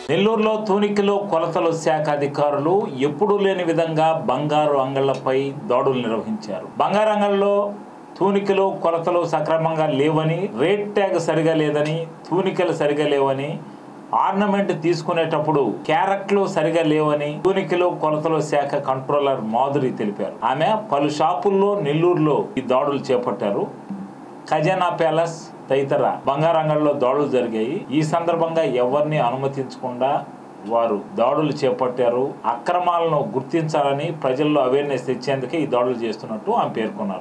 నెల్లూరులో తూనికిలో కొలతల శాఖ అధికారులు ఎప్పుడూ లేని విధంగా బంగారు అంగళ్లపై దాడులు నిర్వహించారు బంగారు అంగళ్ళలో తూనికలు కొలతలు సక్రమంగా లేవని రేట్ ట్యాగ్ సరిగా లేదని తూనికలు సరిగా లేవని ఆర్నమెంట్ తీసుకునేటప్పుడు క్యారెట్లు సరిగా లేవని తూనికలు కొలతల శాఖ కంట్రోలర్ మాధురి తెలిపారు ఆమె పలు షాపుల్లో నెల్లూరులో ఈ దాడులు చేపట్టారు ఖజానా ప్యాలెస్ తదితర బంగారంగంలో దాడులు జరిగాయి ఈ సందర్భంగా ఎవరిని అనుమతించకుండా వారు దాడులు చేపట్టారు అక్రమాలను గుర్తించాలని ప్రజల్లో అవేర్నెస్ తెచ్చేందుకే ఈ దాడులు చేస్తున్నట్టు ఆమె పేర్కొన్నారు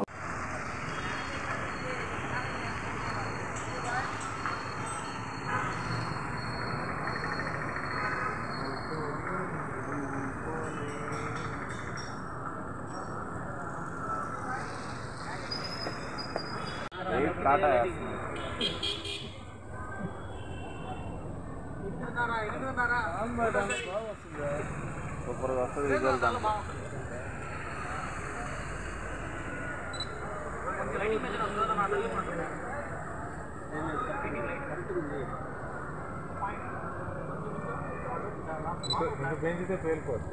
కాటా వేస్తున్నాం సూపర్ వస్తుంది రిజల్ట్ దాంట్లో పెంచితే పేలిపోతుంది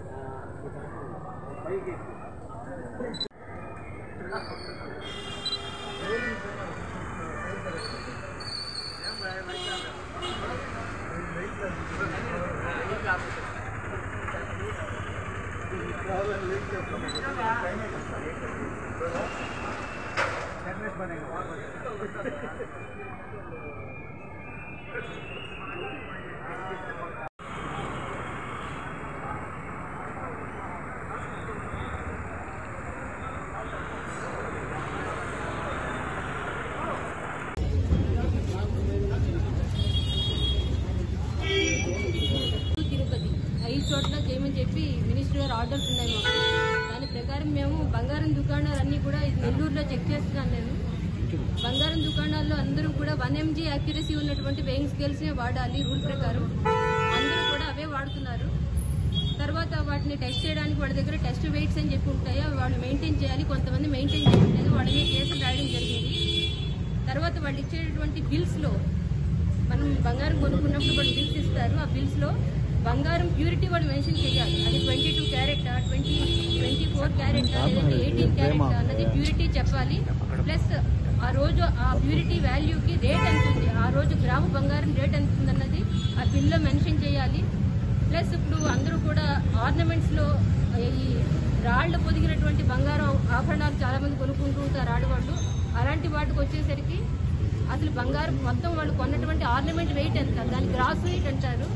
తిరుపతి ఐదు చోట్ల చేయమని చెప్పి మినిస్టర్ గారు ఆర్డర్స్ ఉన్నాయి మాకు దాని ప్రకారం మేము బంగారం దుకాణాలన్నీ కూడా ఇది నెల్లూరులో చెక్ చేస్తున్నాను నేను బంగారం దుకాణాల్లో అందరూ కూడా వన్ ఎంజీ యాక్యురసీ ఉన్నటువంటి వెయింగ్ స్కేల్స్ వాడాలి రూల్ ప్రకారం అందరూ కూడా అవే వాడుతున్నారు తర్వాత వాటిని టెస్ట్ చేయడానికి వాళ్ళ దగ్గర టెస్ట్ వెయిట్స్ అని చెప్పి ఉంటాయి అవి వాళ్ళు మెయింటైన్ చేయాలి కొంతమంది మెయింటైన్ చేయట్లేదు వాళ్ళ మీద కేసులు రాయడం జరిగింది తర్వాత వాళ్ళు ఇచ్చేటటువంటి బిల్స్లో మనం బంగారం కొనుక్కున్నప్పుడు వాళ్ళు బిల్స్ ఇస్తారు ఆ బిల్స్ లో బంగారం ప్యూరిటీ వాళ్ళు మెన్షన్ చేయాలి అది twenty two carat twenty twenty four carat లేదంటే ఎయిటీన్ క్యారెట్ అన్నది ప్యూరిటీ చెప్పాలి ప్లస్ ఆ రోజు ఆ ప్యూరిటీ వాల్యూకి రేట్ ఎంత ఉంది ఆ రోజు గ్రాము బంగారం రేట్ ఎంత ఉంది అన్నది ఆ బిల్లో మెన్షన్ చేయాలి ప్లస్ ఇప్పుడు అందరూ కూడా ఆర్నమెంట్స్ లో ఈ రాళ్లు పొదిగినటువంటి బంగారం ఆభరణాలు చాలా మంది కొనుక్కుంటూ ఉంటారు ఆడవాళ్ళు అలాంటి వాటికి వచ్చేసరికి అసలు బంగారం మొత్తం వాళ్ళు కొన్నటువంటి ఆర్నమెంట్ వెయిట్ ఎంత దాని గ్రాస్ వెయిట్ అంటారు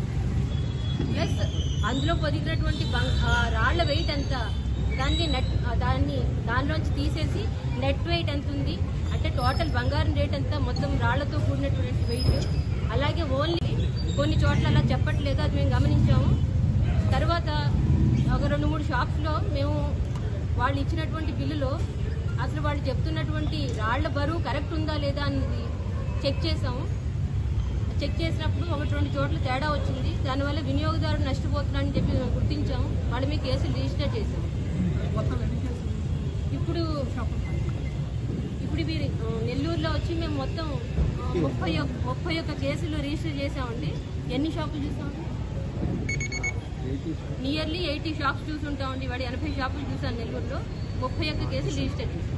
ప్లస్ అందులో పొదిగినటువంటి బం- ఆ రాళ్ల వెయిట్ ఎంత దాన్ని నెట్ ఆ దాన్ని దానిలోంచి తీసేసి నెట్ వెయిట్ ఎంత ఉంది అంటే టోటల్ బంగారం రేట్ ఎంత మొత్తం రాళ్లతో కూడినటువంటి వెయిట్ అలాగే ఓన్లీ కొన్ని చోట్ల అలా చెప్పట్లేదు అది మేము గమనించాము తర్వాత ఒక రెండు మూడు షాప్స్లో మేము వాళ్ళు ఇచ్చినటువంటి బిల్లులో అసలు వాళ్ళు చెప్తున్నటువంటి రాళ్ల బరువు కరెక్ట్ ఉందా లేదా అన్నది చెక్ చేసాము చెక్ చేసినప్పుడు ఒకటి రెండు చోట్ల తేడా వచ్చింది దానివల్ల వినియోగదారుడు నష్టపోతున్నాడని చెప్పి మేము గుర్తించాము వాళ్ళ మీద కేసులు రిజిస్టర్ చేసాము ఇప్పుడు ఇప్పుడు ఇవి ఆ, నెల్లూరులో వచ్చి మేము మొత్తం ఆ, ముప్పై ఒక్క ముప్పై ఒక్క కేసులు రిజిస్టర్ చేసామండి ఎన్ని షాపులు చూసామండి నియర్లీ ఎయిటీ షాప్స్ చూసుంటామండి వాడు ఎనభై షాపులు చూసాను నెల్లూరులో ముప్పై ఒక్క కేసులు రిజిస్టర్ చేసాం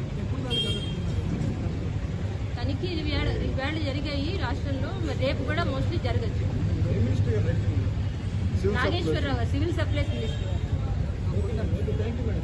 తనిఖీ ఇది వేళ వేళ జరిగాయి రాష్ట్రంలో మరి రేపు కూడా మోస్ట్లీ జరగచ్చు నాగేశ్వరరావు గారు, సివిల్ సప్లైస్ మినిస్టర్